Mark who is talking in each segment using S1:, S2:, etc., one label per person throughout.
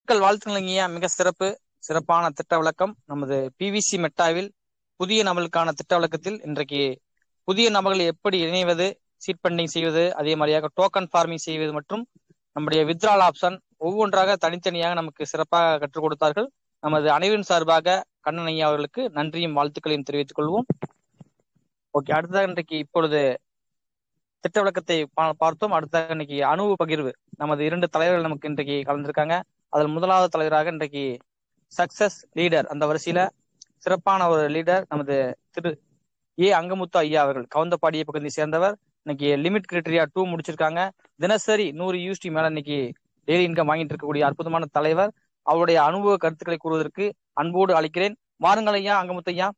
S1: வாழ்த்துக்கள் வாழ்த்துக்கள் மிக சிறப்பு சிறப்பான திட்ட விளக்கம் நமது பிவிசி மெட்டாவில் புதிய நபர்களுக்கான திட்ட விளக்கத்தில் இன்றைக்கு புதிய நபர்கள் எப்படி இணைவது சீட் பண்டிங் செய்வது அதே மாதிரியாக டோக்கன் ஃபார்மிங் செய்வது மற்றும் நம்முடைய வித்ரால் ஆப்ஷன் ஒவ்வொன்றாக தனித்தனியாக நமக்கு சிறப்பாக கற்றுக் கொடுத்தார்கள் நமது அனைவரின் சார்பாக கண்ணன் ஐயா அவர்களுக்கு நன்றியும் வாழ்த்துக்களையும் தெரிவித்துக் கொள்வோம் ஓகே அடுத்ததாக இன்றைக்கு இப்பொழுது திட்ட விளக்கத்தை பார்த்தோம் அடுத்ததாக இன்னைக்கு அணுவு பகிர்வு நமது இரண்டு தலைவர்கள் நமக்கு இன்றைக்கு கலந்திருக்காங்க அதில் முதலாவது தலைவராக இன்றைக்கு சக்சஸ் லீடர் அந்த வரிசையில சிறப்பான ஒரு லீடர் நமது திரு ஏ அங்கமுத்து ஐயா அவர்கள் கவுந்தப்பாடியை பகுதியை சேர்ந்தவர் இன்னைக்கு லிமிட் கிரிட்டரியா டூ முடிச்சிருக்காங்க தினசரி நூறு யூஸ்டி மேல இன்னைக்கு டெய்லி இன்கம் வாங்கிட்டு இருக்கக்கூடிய அற்புதமான தலைவர் அவருடைய அனுபவ கருத்துக்களை கூறுவதற்கு அன்போடு அழைக்கிறேன் வாருங்கள் ஐயா அங்கமுத்து ஐயா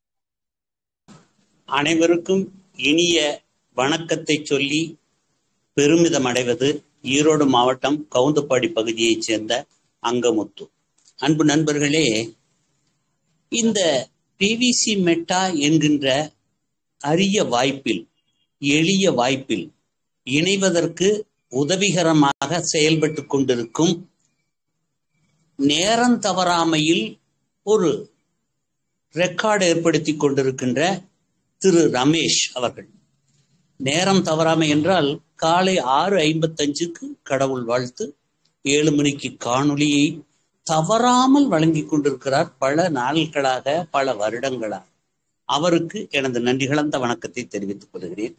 S2: அனைவருக்கும் இனிய வணக்கத்தை சொல்லி பெருமிதம் அடைவது ஈரோடு மாவட்டம் கவுந்தப்பாடி பகுதியைச் சேர்ந்த அங்கமுத்து அன்பு நண்பர்களே இந்த பிவிசி மெட்டா என்கின்ற அரிய வாய்ப்பில் எளிய வாய்ப்பில் இணைவதற்கு உதவிகரமாக செயல்பட்டு கொண்டிருக்கும் நேரம் தவறாமையில் ஒரு ரெக்கார்டு ஏற்படுத்தி கொண்டிருக்கின்ற திரு ரமேஷ் அவர்கள் நேரம் தவறாமை என்றால் காலை ஆறு ஐம்பத்தஞ்சுக்கு கடவுள் வாழ்த்து ஏழு மணிக்கு காணொளியை தவறாமல் வழங்கி கொண்டிருக்கிறார் பல நாட்களாக பல வருடங்களாக அவருக்கு எனது நன்றி கலந்த வணக்கத்தை தெரிவித்துக் கொள்கிறேன்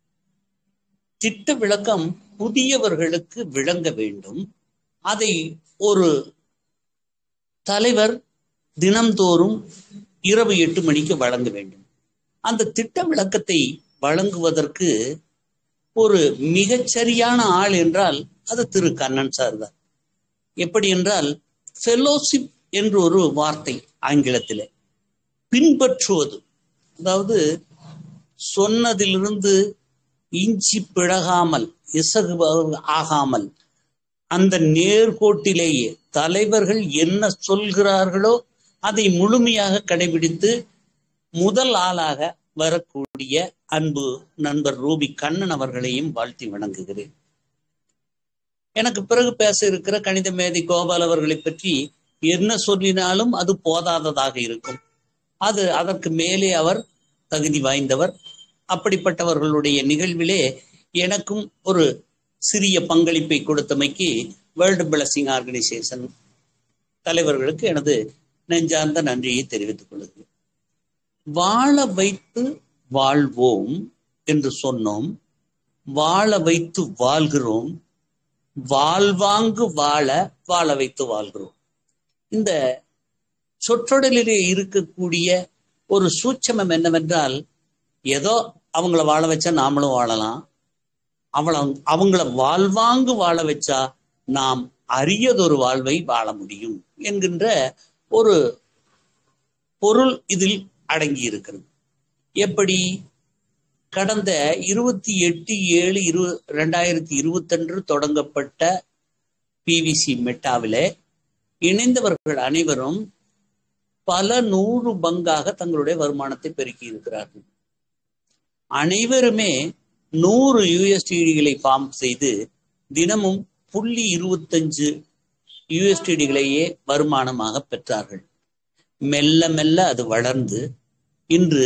S2: திட்ட விளக்கம் புதியவர்களுக்கு விளங்க வேண்டும் அதை ஒரு தலைவர் தினம்தோறும் இரவு எட்டு மணிக்கு வழங்க வேண்டும் அந்த திட்ட விளக்கத்தை வழங்குவதற்கு ஒரு மிகச்சரியான ஆள் என்றால் அது திரு கண்ணன் சார் தான் எப்படி என்றால் ஃபெலோஷிப் என்று ஒரு வார்த்தை ஆங்கிலத்தில் பின்பற்றுவது அதாவது சொன்னதிலிருந்து இஞ்சி பிழகாமல் இசகு ஆகாமல் அந்த நேர்கோட்டிலேயே தலைவர்கள் என்ன சொல்கிறார்களோ அதை முழுமையாக கடைபிடித்து முதல் ஆளாக வரக்கூடிய அன்பு நண்பர் ரூபி கண்ணன் அவர்களையும் வாழ்த்தி வணங்குகிறேன் எனக்கு பிறகு பேச இருக்கிற கணித மேதை கோபால் அவர்களை பற்றி என்ன சொல்லினாலும் அது போதாததாக இருக்கும் அது அதற்கு மேலே அவர் தகுதி வாய்ந்தவர் அப்படிப்பட்டவர்களுடைய நிகழ்விலே எனக்கும் ஒரு சிறிய பங்களிப்பை கொடுத்தமைக்கு வேர்ல்டு பிளஸிங் ஆர்கனைசேஷன் தலைவர்களுக்கு எனது நெஞ்சார்ந்த நன்றியை தெரிவித்துக் கொள்கிறேன் வாழ வைத்து வாழ்வோம் என்று சொன்னோம் வாழ வைத்து வாழ்கிறோம் வாழ்வாங்கு வாழ வாழ வைத்து வாழ்கிறோம் இந்த சொற்றொடலிலே இருக்கக்கூடிய ஒரு சூட்சமம் என்னவென்றால் ஏதோ அவங்கள வாழ வச்சா நாமளும் வாழலாம் அவள அவங்கள வாழ்வாங்கு வாழ வச்சா நாம் அரியதொரு வாழ்வை வாழ முடியும் என்கின்ற ஒரு பொருள் இதில் அடங்கி இருக்கிறது எப்படி கடந்த இருபத்தி எட்டு ஏழு இரு ரெண்டாயிரத்தி இருபத்தொன்று தொடங்கப்பட்ட பிவிசி மெட்டாவில இணைந்தவர்கள் அனைவரும் பல நூறு பங்காக தங்களுடைய வருமானத்தை பெருக்கி இருக்கிறார்கள் அனைவருமே நூறு யூஎஸ்டிடிகளை ஃபார்ம் செய்து தினமும் புள்ளி இருபத்தஞ்சு யூஎஸ்டிடிகளையே வருமானமாக பெற்றார்கள் மெல்ல மெல்ல அது வளர்ந்து இன்று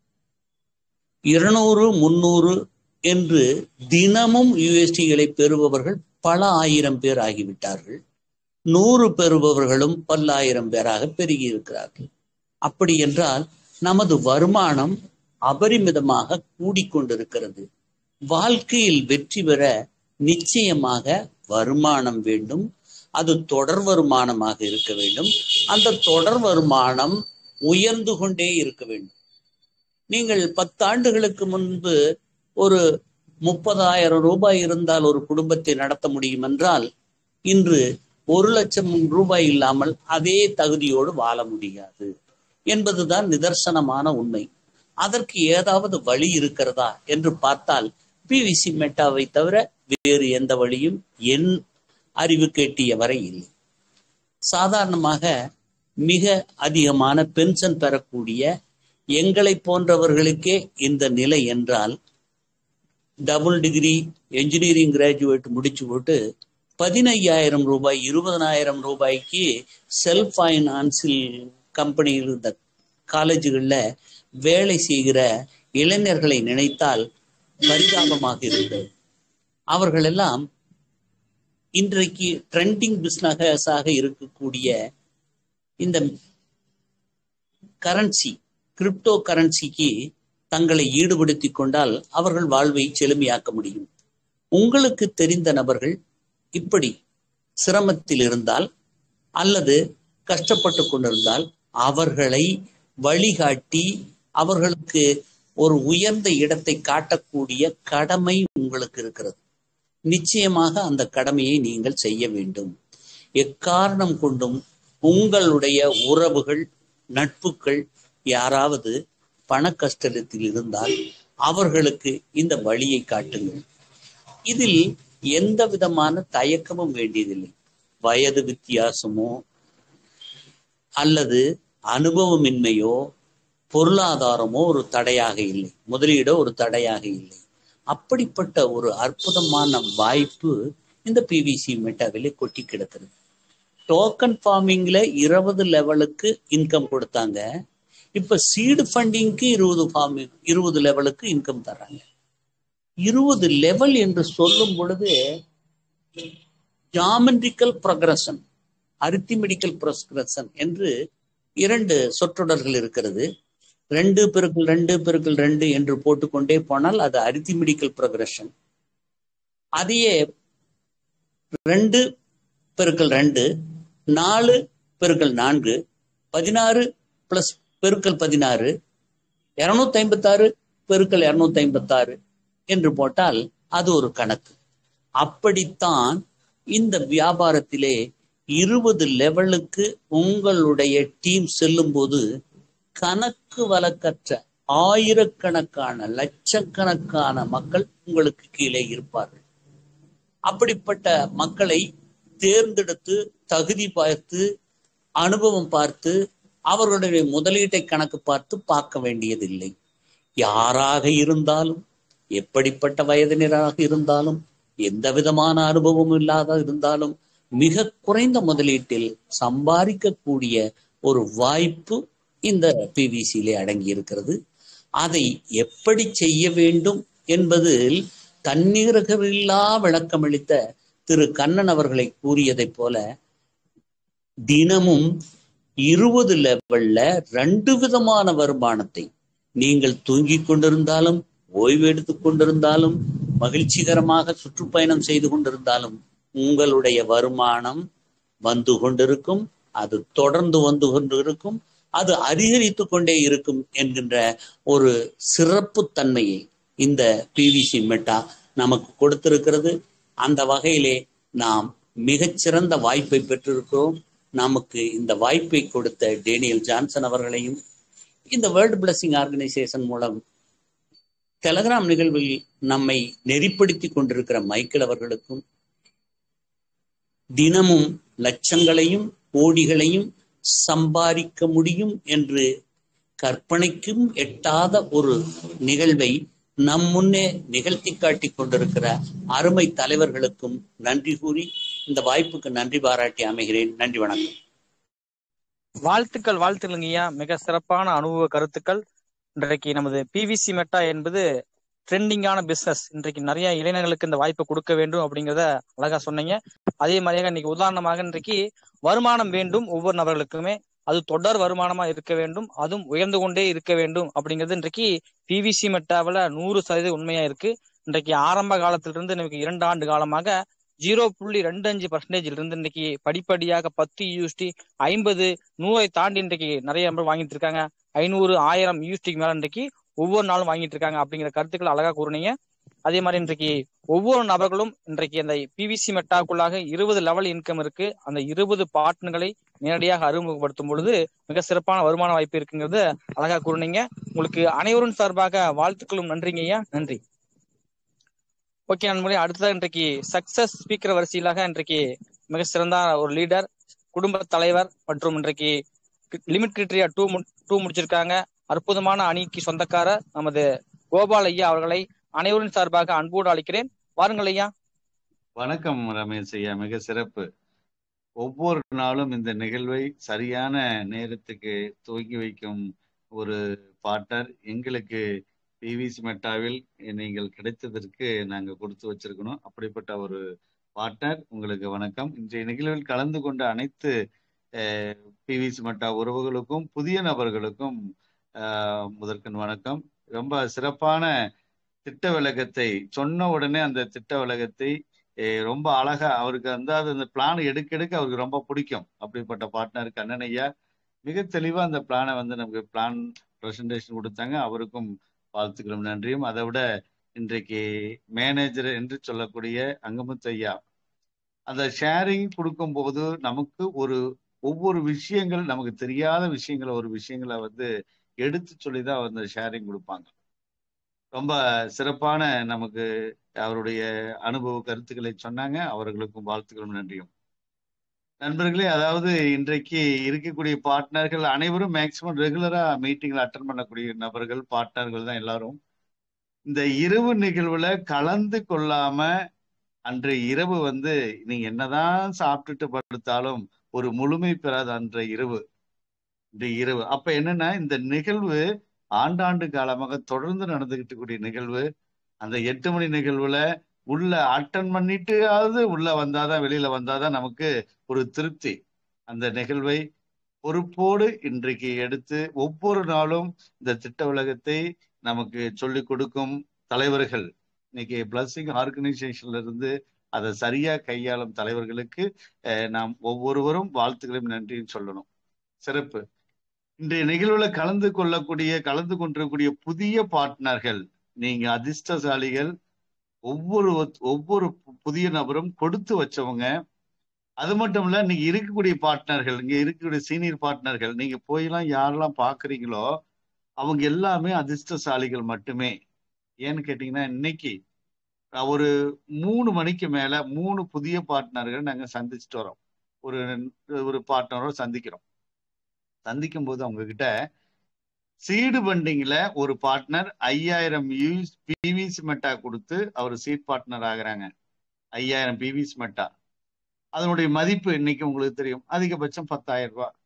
S2: இருநூறு முன்னூறு என்று தினமும் யூஎஸ்டிகளை பெறுபவர்கள் பல ஆயிரம் பேர் ஆகிவிட்டார்கள் நூறு பெறுபவர்களும் பல்லாயிரம் பேராக பெருகி இருக்கிறார்கள் அப்படி என்றால் நமது வருமானம் அபரிமிதமாக கூடிக்கொண்டிருக்கிறது வாழ்க்கையில் வெற்றி பெற நிச்சயமாக வருமானம் வேண்டும் அது தொடர் வருமானமாக இருக்க வேண்டும் அந்த தொடர் வருமானம் உயர்ந்து கொண்டே இருக்க வேண்டும் நீங்கள் பத்தாண்டுகளுக்கு முன்பு ஒரு முப்பதாயிரம் ரூபாய் இருந்தால் ஒரு குடும்பத்தை நடத்த முடியும் என்றால் இன்று ஒரு லட்சம் ரூபாய் இல்லாமல் அதே தகுதியோடு வாழ முடியாது என்பதுதான் நிதர்சனமான உண்மை அதற்கு ஏதாவது வழி இருக்கிறதா என்று பார்த்தால் பிவிசி மெட்டாவை தவிர வேறு எந்த வழியும் என் அறிவு கேட்டிய வரை இல்லை சாதாரணமாக மிக அதிகமான பென்ஷன் பெறக்கூடிய எங்களை போன்றவர்களுக்கே இந்த நிலை என்றால் டபுள் டிகிரி என்ஜினியரிங் கிராஜுவேட் முடிச்சு போட்டு பதினையாயிரம் ரூபாய் இருபதனாயிரம் ரூபாய்க்கு செல்ஃப் ஃபைனான்சில் கம்பெனியில் இருந்த காலேஜுகளில் வேலை செய்கிற இளைஞர்களை நினைத்தால் பரிதாபமாக இருக்கிறது அவர்கள் எல்லாம் இன்றைக்கு ட்ரெண்டிங் பிஸ்னஸாக இருக்கக்கூடிய இந்த கரன்சி கிரிப்டோ கரன்சிக்கு தங்களை ஈடுபடுத்தி கொண்டால் அவர்கள் வாழ்வை செழுமையாக்க முடியும் உங்களுக்கு தெரிந்த நபர்கள் இப்படி சிரமத்தில் இருந்தால் அல்லது கஷ்டப்பட்டு கொண்டிருந்தால் அவர்களை வழிகாட்டி அவர்களுக்கு ஒரு உயர்ந்த இடத்தை காட்டக்கூடிய கடமை உங்களுக்கு இருக்கிறது நிச்சயமாக அந்த கடமையை நீங்கள் செய்ய வேண்டும் எக்காரணம் கொண்டும் உங்களுடைய உறவுகள் நட்புகள் யாராவது பண கஷ்டத்தில் இருந்தால் அவர்களுக்கு இந்த வழியை காட்டுங்கள் இதில் எந்த விதமான தயக்கமும் வேண்டியதில்லை வயது வித்தியாசமோ அல்லது அனுபவமின்மையோ பொருளாதாரமோ ஒரு தடையாக இல்லை முதலீடோ ஒரு தடையாக இல்லை அப்படிப்பட்ட ஒரு அற்புதமான வாய்ப்பு இந்த பிவிசி மெட்டாவிலே கொட்டி கிடக்கிறது டோக்கன் ஃபார்மிங்ல இருபது லெவலுக்கு இன்கம் கொடுத்தாங்க இப்ப சீடு ஃபண்டிங்க்கு இருபது ஃபார்மிங் இருபது லெவலுக்கு இன்கம் தர்றாங்க இருபது லெவல் என்று சொல்லும் பொழுது ஜாமெட்ரிக்கல் ப்ரொக்ரஷன் அரித்திமெடிக்கல் ப்ரொக்ரஷன் என்று இரண்டு சொற்றொடர்கள் இருக்கிறது ரெண்டு பெருக்கள் ரெண்டு பெருக்கள் ரெண்டு என்று போட்டுக்கொண்டே போனால் அது அரித்திமெடிக்கல் ப்ரொக்ரஷன் அதையே ரெண்டு பெருக்கள் ரெண்டு நாலு பெருக்கள் நான்கு பதினாறு பிளஸ் பெருக்கள் பதினாறு இருநூத்தி ஐம்பத்தாறு பெருக்கள் இருநூத்தி ஐம்பத்தாறு என்று போட்டால் அது ஒரு கணக்கு அப்படித்தான் இந்த வியாபாரத்திலே இருபது லெவலுக்கு உங்களுடைய டீம் செல்லும் போது கணக்கு வழக்கற்ற ஆயிரக்கணக்கான லட்சக்கணக்கான மக்கள் உங்களுக்கு கீழே இருப்பார்கள் அப்படிப்பட்ட மக்களை தேர்ந்தெடுத்து தகுதி பார்த்து அனுபவம் பார்த்து அவர்களுடைய முதலீட்டை கணக்கு பார்த்து பார்க்க வேண்டியதில்லை யாராக இருந்தாலும் எப்படிப்பட்ட வயதினராக இருந்தாலும் எந்த விதமான அனுபவமும் இல்லாத இருந்தாலும் மிக குறைந்த முதலீட்டில் சம்பாதிக்கக்கூடிய ஒரு வாய்ப்பு இந்த பிவிசியிலே அடங்கி இருக்கிறது அதை எப்படி செய்ய வேண்டும் என்பதில் தண்ணீரகரில்லா விளக்கமளித்த திரு கண்ணன் அவர்களை கூறியதைப் போல தினமும் இருபது லெவல்ல ரெண்டு விதமான வருமானத்தை நீங்கள் தூங்கிக் கொண்டிருந்தாலும் ஓய்வு எடுத்துக் கொண்டிருந்தாலும் மகிழ்ச்சிகரமாக சுற்றுப்பயணம் செய்து கொண்டிருந்தாலும் உங்களுடைய வருமானம் வந்து கொண்டிருக்கும் அது தொடர்ந்து வந்து கொண்டிருக்கும் அது அதிகரித்து கொண்டே இருக்கும் என்கின்ற ஒரு சிறப்பு தன்மையை இந்த பிவிசி மெட்டா நமக்கு கொடுத்திருக்கிறது அந்த வகையிலே நாம் மிகச்சிறந்த வாய்ப்பை பெற்றிருக்கிறோம் நமக்கு இந்த வாய்ப்பை கொடுத்த டேனியல் ஜான்சன் அவர்களையும் இந்த வேர்ல்டு பிளஸிங் ஆர்கனைசேஷன் மூலம் டெலகிராம் நிகழ்வில் நம்மை நெறிப்படுத்தி கொண்டிருக்கிற மைக்கேல் அவர்களுக்கும் தினமும் லட்சங்களையும் கோடிகளையும் சம்பாதிக்க முடியும் என்று கற்பனைக்கும் எட்டாத ஒரு நிகழ்வை நம் முன்னே நிகழ்த்தி காட்டி கொண்டிருக்கிற அருமை தலைவர்களுக்கும் நன்றி கூறி இந்த வாய்ப்புக்கு நன்றி பாராட்டி அமைகிறேன் நன்றி வணக்கம்
S1: வாழ்த்துக்கள் வாழ்த்துக்கள் ஐயா மிக சிறப்பான அனுபவ கருத்துக்கள் இன்றைக்கு நமது பிவிசி மெட்டா என்பது ட்ரெண்டிங்கான பிசினஸ் இன்றைக்கு நிறைய இளைஞர்களுக்கு இந்த வாய்ப்பை கொடுக்க வேண்டும் அப்படிங்கிறத அழகா சொன்னீங்க அதே மாதிரியாக இன்னைக்கு உதாரணமாக இன்றைக்கு வருமானம் வேண்டும் ஒவ்வொரு நபர்களுக்குமே அது தொடர் வருமானமா இருக்க வேண்டும் அதுவும் உயர்ந்து கொண்டே இருக்க வேண்டும் அப்படிங்கிறது இன்றைக்கு பிவிசி மெட்டாவில் நூறு சதவீதம் உண்மையா இருக்கு இன்றைக்கு ஆரம்ப காலத்திலிருந்து நமக்கு இரண்டு ஆண்டு காலமாக ஜீரோ புள்ளி ரெண்டு அஞ்சு பர்சன்டேஜ்ல இருந்து இன்னைக்கு படிப்படியாக பத்து யூஎஸ்டி ஐம்பது நூறை தாண்டி இன்றைக்கு நிறைய நபர் வாங்கிட்டு இருக்காங்க ஐநூறு ஆயிரம் யூஎஸ்டிக்கு மேல இன்றைக்கு ஒவ்வொரு நாளும் வாங்கிட்டு இருக்காங்க அப்படிங்கிற கருத்துக்கள் அழகா கூறுனீங்க அதே மாதிரி இன்றைக்கு ஒவ்வொரு நபர்களும் இன்றைக்கு அந்த பிவிசி மெட்டாக்குள்ளாக இருபது லெவல் இன்கம் இருக்கு அந்த இருபது பாட்டன்களை நேரடியாக அறிமுகப்படுத்தும் பொழுது மிக சிறப்பான வருமான வாய்ப்பு இருக்குங்கிறது அழகா கூறுனீங்க உங்களுக்கு அனைவரும் சார்பாக வாழ்த்துக்களும் நன்றிங்க ஐயா நன்றி ஓகே நண்பர்களே அடுத்ததாக இன்றைக்கு சக்சஸ் ஸ்பீக்கர் வரிசையிலாக இன்றைக்கு மிக சிறந்த ஒரு லீடர் குடும்ப தலைவர் மற்றும் இன்றைக்கு லிமிட் கிரிட்டரியா டூ டூ முடிச்சிருக்காங்க அற்புதமான அணிக்கு சொந்தக்காரர் நமது கோபால் ஐயா அவர்களை அனைவரின் சார்பாக அன்போடு அழைக்கிறேன் வாருங்கள் ஐயா
S3: வணக்கம் ரமேஷ் ஐயா மிக சிறப்பு ஒவ்வொரு நாளும் இந்த நிகழ்வை சரியான நேரத்துக்கு துவங்கி வைக்கும் ஒரு பார்ட்னர் எங்களுக்கு பிவிசி மெட்டாவில் நீங்கள் கிடைத்ததற்கு நாங்கள் கொடுத்து வச்சிருக்கணும் அப்படிப்பட்ட ஒரு பார்ட்னர் உங்களுக்கு வணக்கம் இன்றைய நிகழ்வில் கலந்து கொண்ட அனைத்து பிவிசி மெட்டா உறவுகளுக்கும் புதிய நபர்களுக்கும் அஹ், முதற்கண் வணக்கம் ரொம்ப சிறப்பான திட்ட விளக்கத்தை சொன்ன உடனே அந்த திட்ட விளக்கத்தை eh, ரொம்ப அழகா அவருக்கு வந்து அது அந்த பிளான் எடுக்க எடுக்க அவருக்கு ரொம்ப பிடிக்கும் அப்படிப்பட்ட பார்ட்னர் கண்ணன் ஐயா மிக தெளிவா அந்த பிளானை வந்து நமக்கு பிளான் ப்ரெசன்டேஷன் கொடுத்தாங்க அவருக்கும் வாழ்த்துக்கிறோம் நன்றியும் அதை விட இன்றைக்கு மேனேஜர் என்று சொல்லக்கூடிய அங்கமுத்து ஐயா அந்த ஷேரிங் கொடுக்கும்போது நமக்கு ஒரு ஒவ்வொரு விஷயங்கள் நமக்கு தெரியாத விஷயங்களை ஒரு விஷயங்களை வந்து எடுத்து சொல்லி தான் அந்த ஷேரிங் கொடுப்பாங்க ரொம்ப சிறப்பான நமக்கு அவருடைய அனுபவ கருத்துக்களை சொன்னாங்க அவர்களுக்கும் வாழ்த்துக்களும் நன்றியும் நண்பர்களே அதாவது இன்றைக்கு இருக்கக்கூடிய பார்ட்னர்கள் அனைவரும் மேக்சிமம் ரெகுலரா மீட்டிங்ல அட்டன் பண்ணக்கூடிய நபர்கள் பார்ட்னர்கள் தான் எல்லாரும் இந்த இரவு நிகழ்வுல கலந்து கொள்ளாம அன்றைய இரவு வந்து நீங்க என்னதான் சாப்பிட்டுட்டு படுத்தாலும் ஒரு முழுமை பெறாத அன்றைய இரவு இந்த இரவு அப்ப என்னன்னா இந்த நிகழ்வு ஆண்டாண்டு காலமாக தொடர்ந்து நடந்துகிட்டு கூடிய நிகழ்வு அந்த எட்டு மணி நிகழ்வுல உள்ள அட்டன் பண்ணிட்டுயாவது உள்ள வந்தாதான் வெளியில வந்தாதான் நமக்கு ஒரு திருப்தி அந்த நிகழ்வை பொறுப்போடு இன்றைக்கு எடுத்து ஒவ்வொரு நாளும் இந்த திட்ட உலகத்தை நமக்கு சொல்லிக் கொடுக்கும் தலைவர்கள் இன்னைக்கு பிளஸிங் ஆர்கனைசேஷன்ல இருந்து அதை சரியா கையாளும் தலைவர்களுக்கு அஹ், நாம் ஒவ்வொருவரும் வாழ்த்துக்களையும் நன்றியும் சொல்லணும் சிறப்பு இன்றைய நிகழ்வுல கலந்து கொள்ளக்கூடிய கலந்து கொண்டிருக்கக்கூடிய புதிய பார்ட்னர்கள் நீங்க அதிர்ஷ்டசாலிகள் ஒவ்வொரு ஒவ்வொரு புதிய நபரும் கொடுத்து வச்சவங்க அது மட்டும் இல்ல நீங்க இருக்கக்கூடிய பார்ட்னர்கள் இங்க இருக்கக்கூடிய சீனியர் பார்ட்னர்கள் நீங்க போயெல்லாம் யாரெல்லாம் பாக்குறீங்களோ அவங்க எல்லாமே அதிர்ஷ்டசாலிகள் மட்டுமே ஏன்னு கேட்டீங்கன்னா இன்னைக்கு ஒரு மூணு மணிக்கு மேல மூணு புதிய பார்ட்னர்கள் நாங்க சந்திச்சுட்டு வரோம் ஒரு ஒரு பார்ட்னரோட சந்திக்கிறோம் சந்திக்கும் போது அவங்க கிட்ட சீடு பண்டிங்ல ஒரு பார்ட்னர் ஐயாயிரம் யூஸ் பிவிசி மெட்டா கொடுத்து அவர் சீட் பார்ட்னர் ஆகுறாங்க ஐயாயிரம் பிவிசி மெட்டா அதனுடைய மதிப்பு இன்னைக்கு உங்களுக்கு தெரியும் அதிகபட்சம் பத்தாயிரம் ரூபாய்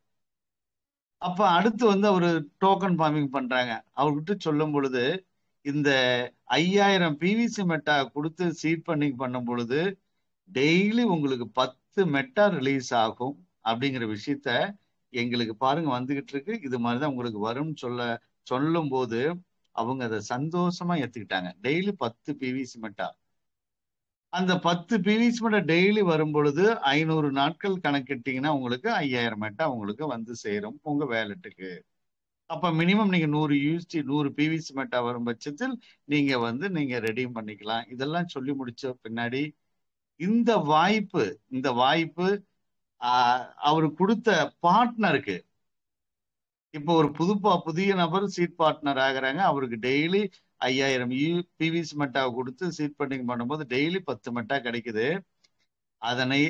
S3: அப்ப அடுத்து வந்து அவர் டோக்கன் ஃபார்மிங் பண்றாங்க அவர்கிட்ட சொல்லும் பொழுது இந்த ஐயாயிரம் பிவிசி மெட்டா கொடுத்து சீட் பண்ணிங் பண்ணும் பொழுது டெய்லி உங்களுக்கு பத்து மெட்டா ரிலீஸ் ஆகும் அப்படிங்கிற விஷயத்த எங்களுக்கு பாருங்க வந்துகிட்டு இருக்கு இது மாதிரிதான் உங்களுக்கு வரும்னு சொல்ல சொல்லும் போது அவங்க அதை சந்தோஷமா ஏத்துக்கிட்டாங்க டெய்லி பத்து பிவிசி மெட்டா அந்த பத்து பிவிசி மெட்டா டெய்லி வரும் பொழுது ஐநூறு நாட்கள் கணக்கிட்டீங்கன்னா உங்களுக்கு ஐயாயிரம் மெட்டா உங்களுக்கு வந்து சேரும் உங்க வேலெட்டுக்கு அப்ப மினிமம் நீங்க நூறு யூஎஸ்டி நூறு பிவிசி மெட்டா வரும் பட்சத்தில் நீங்க வந்து நீங்க ரெடீம் பண்ணிக்கலாம் இதெல்லாம் சொல்லி முடிச்ச பின்னாடி இந்த வாய்ப்பு இந்த வாய்ப்பு அவர் கொடுத்த பார்ட்னருக்கு இப்போ ஒரு புதுப்பா புதிய நபர் சீட் பார்ட்னர் ஆகுறாங்க அவருக்கு டெய்லி ஐயாயிரம் யூ பிவிசி மெட்டாவை கொடுத்து சீட் பண்ணிங் பண்ணும்போது டெய்லி பத்து மெட்டா கிடைக்குது அதனை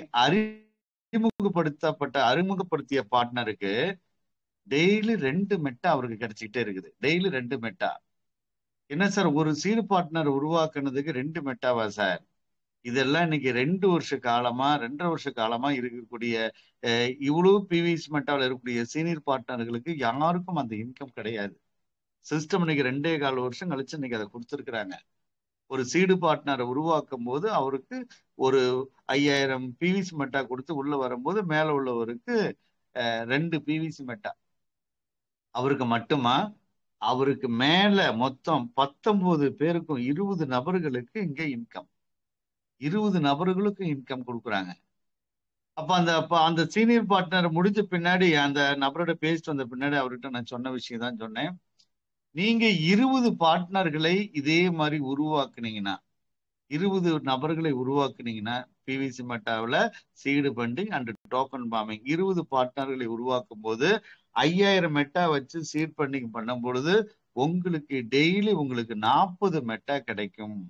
S3: அறிமுகப்படுத்தப்பட்ட அறிமுகப்படுத்திய பார்ட்னருக்கு டெய்லி ரெண்டு மெட்டா அவருக்கு கிடைச்சிக்கிட்டே இருக்குது டெய்லி ரெண்டு மெட்டா என்ன சார் ஒரு சீடு பார்ட்னர் உருவாக்குனதுக்கு ரெண்டு மெட்டாவா சார் இதெல்லாம் இன்னைக்கு ரெண்டு வருஷ காலமா ரெண்டரை வருஷ காலமா இருக்கக்கூடிய இவ்வளவு பிவிஸ் மெட்டாவில் இருக்கக்கூடிய சீனியர் பார்ட்னர்களுக்கு யாருக்கும் அந்த இன்கம் கிடையாது சிஸ்டம் இன்னைக்கு ரெண்டே கால் வருஷம் கழிச்சு இன்னைக்கு அதை கொடுத்துருக்குறாங்க ஒரு சீடு பார்ட்னரை உருவாக்கும் போது அவருக்கு ஒரு ஐயாயிரம் பிவிசி மெட்டா கொடுத்து உள்ள வரும்போது மேல உள்ளவருக்கு ரெண்டு பிவிசி மெட்டா அவருக்கு மட்டுமா அவருக்கு மேல மொத்தம் பத்தொன்பது பேருக்கும் இருபது நபர்களுக்கு இங்க இன்கம் இருபது நபர்களுக்கு இன்கம் கொடுக்குறாங்க அப்ப அந்த அப்ப அந்த சீனியர் பார்ட்னர் முடிஞ்ச பின்னாடி அந்த நபரோட பேசிட்டு வந்த பின்னாடி அவர்கிட்ட நான் சொன்ன விஷயம் தான் சொன்னேன் நீங்க இருபது பார்ட்னர்களை இதே மாதிரி உருவாக்குனீங்கன்னா இருபது நபர்களை உருவாக்குனீங்கன்னா பிவிசி மெட்டாவில் seed funding and token farming இருபது பார்ட்னர்களை உருவாக்கும் போது ஐயாயிரம் மெட்டா வச்சு சீட் பண்டிங் பண்ணும் பொழுது உங்களுக்கு டெய்லி உங்களுக்கு நாற்பது மெட்டா கிடைக்கும்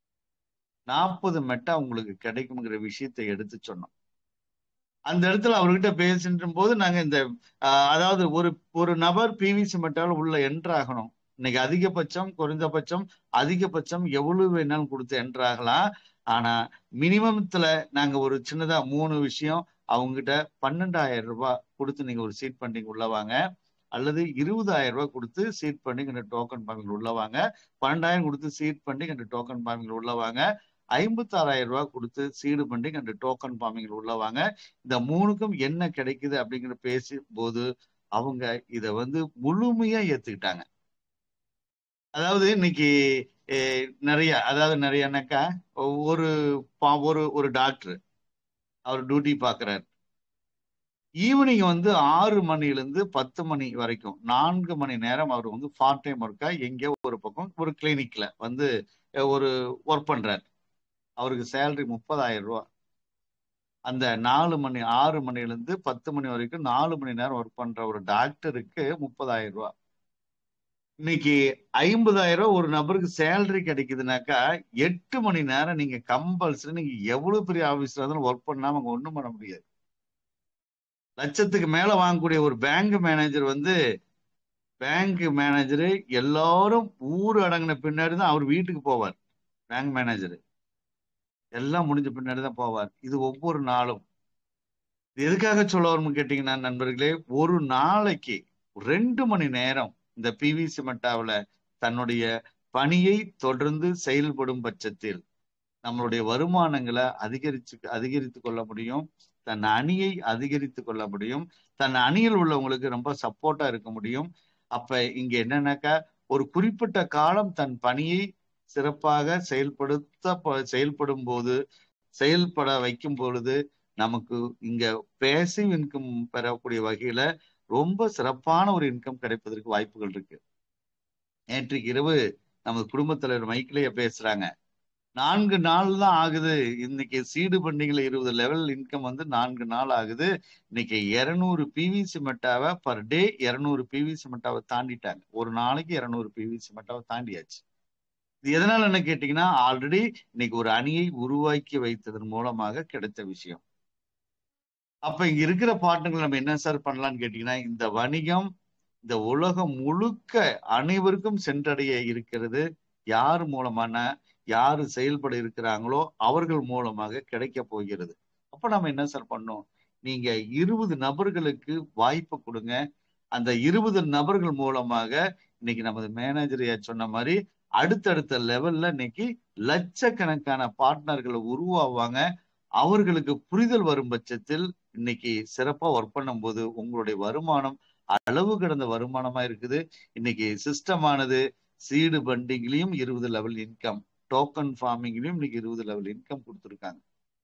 S3: நாற்பது மெட்டா உங்களுக்கு கிடைக்குங்கிற விஷயத்தை எடுத்து சொன்னோம் அந்த இடத்துல அவர்கிட்ட பேசுன்ற போது நாங்க இந்த அதாவது ஒரு ஒரு நபர் பிவிசி மெட்டாவில் உள்ள என்ட்ராகணும் இன்னைக்கு அதிகபட்சம் குறைந்தபட்சம் அதிகபட்சம் எவ்வளவு வேணாலும் கொடுத்து என்ட்ராகலாம் ஆனா மினிமம்த்துல நாங்க ஒரு சின்னதா மூணு விஷயம் அவங்ககிட்ட பன்னெண்டாயிரம் ரூபாய் கொடுத்து நீங்க ஒரு சீட் பண்டிங் உள்ள வாங்க அல்லது இருபதாயிரம் ரூபாய் கொடுத்து சீட் பண்டிங் என்ற டோக்கன் பாமிங் உள்ள வாங்க பன்னெண்டாயிரம் கொடுத்து சீட் பண்டிங் என்ற டோக்கன் பாமிங் உள்ள வாங்க ஐம்பத்தாறாயிரம் ரூபாய் கொடுத்து சீடு பண்டிங் என்ற டோக்கன் பாமிங் உள்ள வாங்க இந்த மூணுக்கும் என்ன கிடைக்குது அப்படிங்கிற பேசும்போது அவங்க இத வந்து முழுமையா ஏத்துக்கிட்டாங்க அதாவது இன்னைக்கு eh, நிறைய அதாவது நிறையனாக்கா ஒரு பா- ஒரு ஒரு டாக்டர் அவர் டியூட்டி பாக்குறாரு ஈவினிங் வந்து ஆறு மணில இருந்து பத்து மணி வரைக்கும் நான்கு மணி நேரம் அவர் வந்து பார்ட் டைம் ஒர்க்கா எங்கேயோ ஒரு பக்கம் ஒரு கிளினிக்ல வந்து அஹ், ஒரு ஒர்க் பண்றாரு அவருக்கு சேலரி முப்பதாயிரம் ரூபாய் அந்த நாலு மணி ஆறு மணில இருந்து பத்து மணி வரைக்கும் நாலு மணி நேரம் ஒர்க் பண்ற ஒரு டாக்டருக்கு முப்பதாயிரம் ரூபாய் இன்னைக்கு ஐம்பதாயிரம் ரூபாய் ஒரு நபருக்கு சேலரி கிடைக்குதுனாக்கா எட்டு மணி நேரம் நீங்க கம்பல்சரி நீங்க எவ்வளவு பெரிய ஆபீஸ்ல இருந்தாலும் ஒர்க் பண்ணாம அங்க ஒண்ணும் பண்ண முடியாது லட்சத்துக்கு மேல வாங்கக்கூடிய ஒரு பேங்க் மேனேஜர் வந்து பேங்க் மேனேஜர் எல்லாரும் ஊர் அடங்கின பின்னாடி தான் அவர் வீட்டுக்கு போவார் பேங்க் மேனேஜர் எல்லாம் முடிஞ்ச பின்னாடி தான் போவார் இது ஒவ்வொரு நாளும் இது எதுக்காக சொல்ல வரும்னு கேட்டீங்கன்னா நண்பர்களே ஒரு நாளைக்கு ரெண்டு மணி நேரம் இந்த பிவிசி மெட்டாவுல தன்னுடைய பணியை தொடர்ந்து செயல்படும் பட்சத்தில் நம்மளுடைய வருமானங்களை அதிகரிச்சு அதிகரித்து கொள்ள முடியும் தன் அணியை அதிகரித்து கொள்ள முடியும் தன் அணியில் உள்ளவங்களுக்கு ரொம்ப சப்போர்ட்டா இருக்க முடியும் அப்ப இங்க என்னன்னாக்கா ஒரு குறிப்பிட்ட காலம் தன் பணியை சிறப்பாக செயல்படுத்த ப- செயல்படும் போது செயல்பட வைக்கும் பொழுது நமக்கு இங்க பேசிவ் இன்கம் பெறக்கூடிய வகையில ரொம்ப சிறப்பான ஒரு இன்கம் கிடைப்பதற்கு வாய்ப்புகள் இருக்கு நேற்றுக்கு இரவு நமது குடும்பத் தலைவர் மைக்கிலேயே பேசுறாங்க நான்கு நாள் தான் ஆகுது இன்னைக்கு சீடு பண்டிகைல இருபது லெவல் இன்கம் வந்து நான்கு நாள் ஆகுது இன்னைக்கு இருநூறு பிவிசி மெட்டாவை பர் டே இருநூறு பிவிசி மெட்டாவை தாண்டிட்டாங்க ஒரு நாளைக்கு இருநூறு பிவிசி மெட்டாவை தாண்டியாச்சு இது எதனால என்ன கேட்டீங்கன்னா ஆல்ரெடி இன்னைக்கு ஒரு அணியை உருவாக்கி வைத்ததன் மூலமாக கிடைத்த விஷயம் அப்ப இங்க இருக்கிற பார்ட்னர்கள் நம்ம என்ன சார் பண்ணலாம்னு கேட்டீங்கன்னா இந்த வணிகம் இந்த உலகம் முழுக்க அனைவருக்கும் சென்றடைய இருக்கிறது யார் மூலமான யாரு செயல்பட இருக்கிறாங்களோ அவர்கள் மூலமாக கிடைக்க போகிறது அப்ப நம்ம என்ன சார் பண்ணோம் நீங்க இருபது நபர்களுக்கு வாய்ப்பு கொடுங்க அந்த இருபது நபர்கள் மூலமாக இன்னைக்கு நமது மேனேஜர் சொன்ன மாதிரி அடுத்தடுத்த லெவல்ல இன்னைக்கு லட்சக்கணக்கான பார்ட்னர்களை உருவாவாங்க அவர்களுக்கு புரிதல் வரும் பட்சத்தில் இன்னைக்கு சிறப்பா ஒர்க் பண்ணும்போது உங்களுடைய வருமானம் அளவு கடந்த வருமானமா இருக்குது இன்னைக்கு சிஸ்டம் ஆனது சீடு பண்டிங்லயும் இருபது லெவல் இன்கம் டோக்கன் ஃபார்மிங்லயும் இன்னைக்கு இருபது லெவல் இன்கம் கொடுத்துருக்காங்க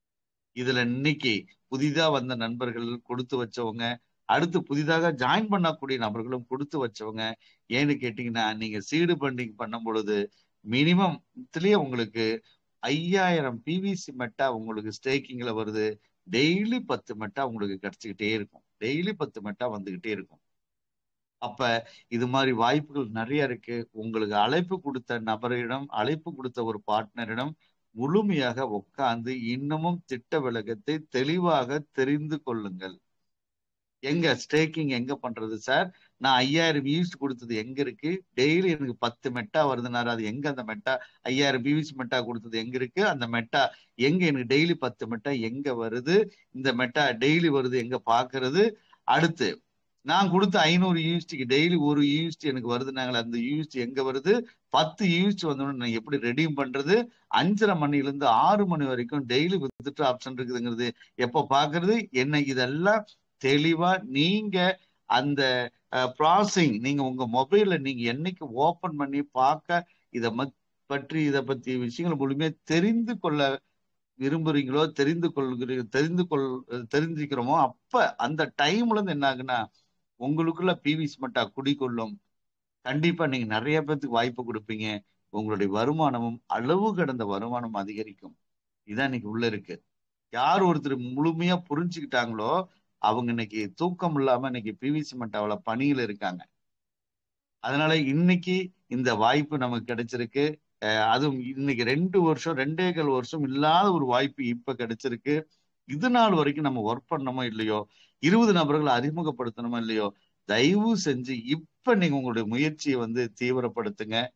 S3: இதுல இன்னைக்கு புதிதா வந்த நண்பர்கள் கொடுத்து வச்சவங்க அடுத்து புதிதாக ஜாயின் பண்ணக்கூடிய நபர்களும் கொடுத்து வச்சவங்க ஏன்னு கேட்டீங்கன்னா நீங்க சீடு பண்டிங் பண்ணும் பொழுது மினிமம் இதுலயே உங்களுக்கு ஐயாயிரம் பிவிசி மெட்டா உங்களுக்கு ஸ்டேக்கிங்ல வருது டெய்லி பத்து மெட்டா உங்களுக்கு கிடைச்சிக்கிட்டே இருக்கும் டெய்லி பத்து மெட்டா வந்துகிட்டே இருக்கும் அப்ப இது மாதிரி வாய்ப்புகள் நிறைய இருக்கு உங்களுக்கு அழைப்பு கொடுத்த நபரிடம் அழைப்பு கொடுத்த ஒரு பார்ட்னரிடம் முழுமையாக உட்கார்ந்து இன்னமும் திட்ட விளக்கத்தை தெளிவாக தெரிந்து கொள்ளுங்கள் எங்க ஸ்டேக்கிங் எங்க பண்றது சார் நான் ஐயாயிரம் யூஸ் கொடுத்தது எங்க இருக்கு டெய்லி எனக்கு பத்து மெட்டா வருதுனாரு அது எங்க அந்த மெட்டா ஐயாயிரம் பிவிசி மெட்டா கொடுத்தது எங்க இருக்கு அந்த மெட்டா எங்க எனக்கு டெய்லி பத்து மெட்டா எங்க வருது இந்த மெட்டா டெய்லி வருது எங்க பாக்குறது அடுத்து நான் கொடுத்த ஐநூறு யூஎஸ்டிக்கு டெய்லி ஒரு யூஎஸ்டி எனக்கு வருதுனாங்களே அந்த யூஎஸ்டி எங்க வருது பத்து யூஎஸ்டி வந்தோடனே நான் எப்படி ரெடீம் பண்றது அஞ்சரை மணில இருந்து ஆறு மணி வரைக்கும் டெய்லி வித்துட்டு ஆப்ஷன் இருக்குதுங்கிறது எப்ப பாக்குறது என்ன இதெல்லாம் தெளிவா நீங்க அந்த ப்ராசஸிங் நீங்க உங்க மொபைல்ல நீங்க என்னைக்கு ஓபன் பண்ணி பார்க்க இத பற்றி இத பத்தி விஷயங்கள் முழுமையா தெரிந்து கொள்ள விரும்புறீங்களோ தெரிந்து கொள்கிறீங்க தெரிந்து கொள் தெரிஞ்சுக்கிறோமோ அப்ப அந்த டைம்ல இருந்து என்ன ஆகுன்னா உங்களுக்குள்ள பிவிஸ் மட்டா குடிக்கொள்ளும் கண்டிப்பா நீங்க நிறைய பேத்துக்கு வாய்ப்பு கொடுப்பீங்க உங்களுடைய வருமானமும் அளவு கடந்த வருமானம் அதிகரிக்கும் இதான் இன்னைக்கு உள்ள இருக்கு யார் ஒருத்தர் முழுமையா புரிஞ்சுக்கிட்டாங்களோ அவங்க இன்னைக்கு தூக்கம் இல்லாம இன்னைக்கு பிவிசி மட்டாவில பணியில இருக்காங்க அதனால இன்னைக்கு இந்த வாய்ப்பு நமக்கு கிடைச்சிருக்கு அதுவும் இன்னைக்கு ரெண்டு வருஷம் ரெண்டே கால் வருஷம் இல்லாத ஒரு வாய்ப்பு இப்ப கிடைச்சிருக்கு இது நாள் வரைக்கும் நம்ம ஒர்க் பண்ணணுமோ இல்லையோ இருபது நபர்களை அறிமுகப்படுத்தணுமோ இல்லையோ தயவு செஞ்சு இப்ப நீங்க உங்களுடைய முயற்சியை வந்து தீவிரப்படுத்துங்க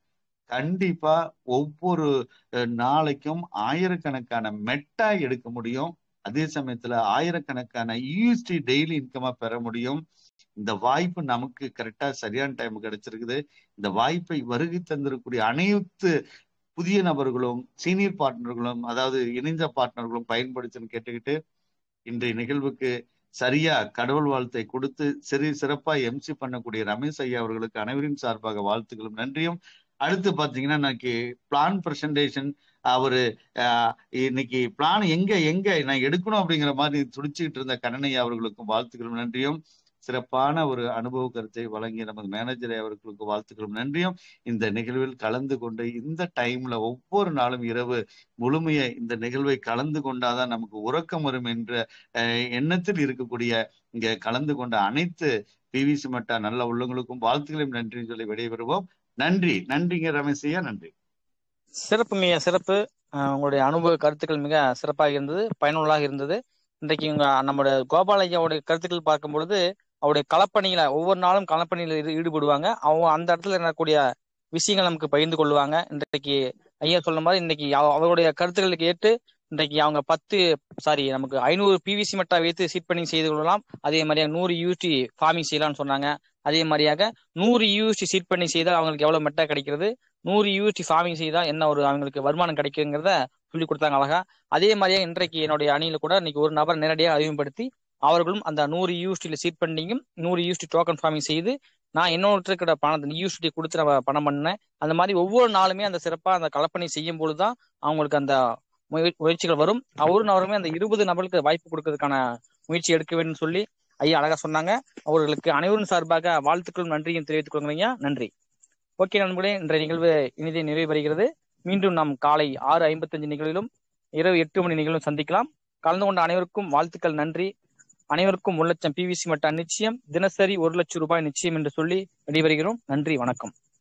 S3: கண்டிப்பா ஒவ்வொரு அஹ், நாளைக்கும் ஆயிரக்கணக்கான மெட்டா எடுக்க முடியும் அதே சமயத்துல ஆயிரக்கணக்கான யூஎஸ்டி டெய்லி இன்கமா பெற முடியும் இந்த வாய்ப்பு நமக்கு கரெக்டா சரியான டைம் கிடைச்சிருக்குது இந்த வாய்ப்பை வருகை தந்திருக்கக்கூடிய அனைத்து புதிய நபர்களும் சீனியர் பார்ட்னர்களும் அதாவது இணைந்த பார்ட்னர்களும் பயன்படுத்துன்னு கேட்டுக்கிட்டு இன்றைய நிகழ்வுக்கு சரியா கடவுள் வாழ்த்தை கொடுத்து சிறு சிறப்பா எம்சி பண்ணக்கூடிய ரமேஷ் ஐயா அவர்களுக்கு அனைவரின் சார்பாக வாழ்த்துக்களும் நன்றியும் அடுத்து பாத்தீங்கன்னா இன்னைக்கு பிளான் பிரசன்டேஷன் அவரு ஆஹ், இன்னைக்கு பிளான் எங்க எங்க நான் எடுக்கணும் அப்படிங்கிற மாதிரி துடிச்சுக்கிட்டு இருந்த கண்ணனையா அவர்களுக்கும் வாழ்த்துக்களும் நன்றியும் சிறப்பான ஒரு அனுபவ கருத்தை வழங்கிய நமது மேனேஜர் அவர்களுக்கு வாழ்த்துக்களும் நன்றியும் இந்த நிகழ்வில் கலந்து கொண்டு இந்த டைம்ல ஒவ்வொரு நாளும் இரவு முழுமைய இந்த நிகழ்வை கலந்து கொண்டாதான் நமக்கு உறக்கம் வரும் என்ற அஹ், எண்ணத்தில் இருக்கக்கூடிய இங்க கலந்து கொண்ட அனைத்து பிவிசி மட்டா நல்ல உள்ளவங்களுக்கும் வாழ்த்துக்களையும் நன்றி சொல்லி விடைபெறுவோம் நன்றி நன்றிங்க ரமேஷையா நன்றி
S1: சிறப்புங்கய்யா சிறப்பு அஹ் உங்களுடைய அனுபவ கருத்துக்கள் மிக சிறப்பாக இருந்தது பயனுள்ளதாக இருந்தது இன்றைக்கு இவங்க நம்முடைய கோபால ஐயாவுடைய கருத்துக்கள் பார்க்கும் பொழுது அவருடைய களப்பணியில ஒவ்வொரு நாளும் களப்பணியில ஈடு- ஈடுபடுவாங்க அவங்க அந்த இடத்துல நடக்கக்கூடிய விஷயங்கள் நமக்கு பகிர்ந்து கொள்வாங்க இன்றைக்கு ஐயா சொன்ன மாதிரி இன்னைக்கு அவ- அவருடைய கருத்துக்களுக்கு ஏற்று இன்றைக்கு அவங்க பத்து சாரி நமக்கு ஐநூறு பிவிசி மட்டா வைத்து சீட் பண்ணி செய்து கொள்ளலாம் அதே மாதிரியாக நூறு யூடி ஃபார்மிங் செய்யலாம்னு சொன்னாங்க அதே மாதிரியாக நூறு யூஎஸ்டி சீட் பண்ணி செய்தால் அவங்களுக்கு எவ்வளவு மெட்டா கிடைக்கிறது நூறு யூஎஸ்டி ஃபார்மிங் செய்தால் என்ன ஒரு அவங்களுக்கு வருமானம் கிடைக்குங்கிறத சொல்லி கொடுத்தாங்க அழகா அதே மாதிரியே இன்றைக்கு என்னுடைய அணியில கூட இன்னைக்கு ஒரு நபர் நேரடியாக அறிமுகப்படுத்தி அவர்களும் அந்த நூறு யூஎஸ்டியில் சீட் பண்ணியும் நூறு யூஎஸ்டி டோக்கன் ஃபார்மிங் செய்து நான் இன்னொருத்தர் இருக்கிற பணத்தை யூஎஸ்டி கொடுத்து நான் பணம் பண்ணேன் அந்த மாதிரி ஒவ்வொரு நாளுமே அந்த சிறப்பாக அந்த கலப்பணி செய்யும் பொழுது தான் அவங்களுக்கு அந்த முய- முயற்சிகள் வரும் அவரும் அவருமே அந்த இருபது நபர்களுக்கு வாய்ப்பு கொடுக்கறதுக்கான முயற்சி எடுக்க வேண்டும் சொல்லி ஐயா அழகா சொன்னாங்க அவர்களுக்கு அனைவரும் சார்பாக வாழ்த்துக்களும் நன்றியும் தெரிவித்துக் கொள்கிறீங்க நன்றி ஓகே நண்பர்களே இன்றைய நிகழ்வு இனிதே நிறைவு பெறுகிறது மீண்டும் நாம் காலை ஆறு ஐம்பத்தஞ்சு நிகழ்விலும் இரவு எட்டு மணி நிகழ்வும் சந்திக்கலாம் கலந்து கொண்ட அனைவருக்கும் வாழ்த்துக்கள் நன்றி அனைவருக்கும் ஒரு லட்சம் பிவிசி மட்ட நிச்சயம் தினசரி ஒரு லட்சம் ரூபாய் நிச்சயம் என்று சொல்லி விடைபெறுகிறோம் நன்றி வணக்கம்